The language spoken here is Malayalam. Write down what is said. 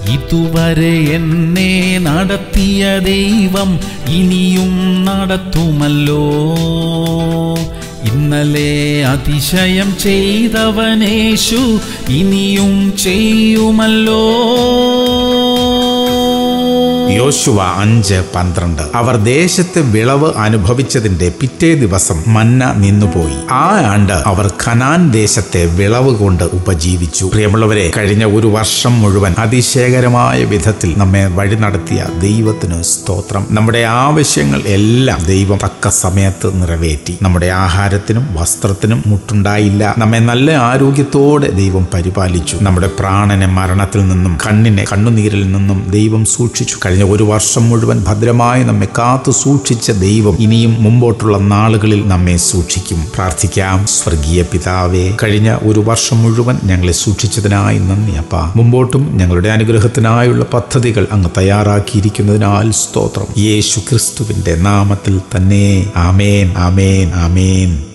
ഇതുവരെ എന്നെ നടത്തിയ ദൈവം ഇനിയും നടത്തുമല്ലോ ഇന്നലെ അതിശയം ചെയ്തവനേശു ഇനിയും ചെയ്യുമല്ലോ യോശുവ അഞ്ച് പന്ത്രണ്ട് അവർ ദേശത്ത് വിളവ് അനുഭവിച്ചതിന്റെ പിറ്റേ ദിവസം മന്ന നിന്നുപോയി ആ ആണ്ട് അവർ ഖനാൻ ദേശത്തെ വിളവ് കൊണ്ട് ഉപജീവിച്ചു പ്രിയമുള്ളവരെ കഴിഞ്ഞ ഒരു വർഷം മുഴുവൻ അതിശയകരമായ വിധത്തിൽ നമ്മെ വഴി നടത്തിയ ദൈവത്തിന് സ്തോത്രം നമ്മുടെ ആവശ്യങ്ങൾ എല്ലാം ദൈവം തക്ക സമയത്ത് നിറവേറ്റി നമ്മുടെ ആഹാരത്തിനും വസ്ത്രത്തിനും മുട്ടുണ്ടായില്ല നമ്മെ നല്ല ആരോഗ്യത്തോടെ ദൈവം പരിപാലിച്ചു നമ്മുടെ പ്രാണനെ മരണത്തിൽ നിന്നും കണ്ണിനെ കണ്ണുനീരിൽ നിന്നും ദൈവം സൂക്ഷിച്ചു കഴിഞ്ഞ ഒരു വർഷം മുഴുവൻ ഭദ്രമായി നമ്മെ കാത്തു സൂക്ഷിച്ച ദൈവം ഇനിയും മുമ്പോട്ടുള്ള നാളുകളിൽ നമ്മെ സൂക്ഷിക്കും പ്രാർത്ഥിക്കാം സ്വർഗീയ പിതാവേ കഴിഞ്ഞ ഒരു വർഷം മുഴുവൻ ഞങ്ങളെ സൂക്ഷിച്ചതിനായി നന്ദി അപ്പ മുമ്പോട്ടും ഞങ്ങളുടെ അനുഗ്രഹത്തിനായുള്ള പദ്ധതികൾ അങ്ങ് തയ്യാറാക്കിയിരിക്കുന്നതിനാൽ സ്തോത്രം യേശു ക്രിസ്തുവിന്റെ നാമത്തിൽ തന്നെ ആമേൻ ആമേൻ ആമേൻ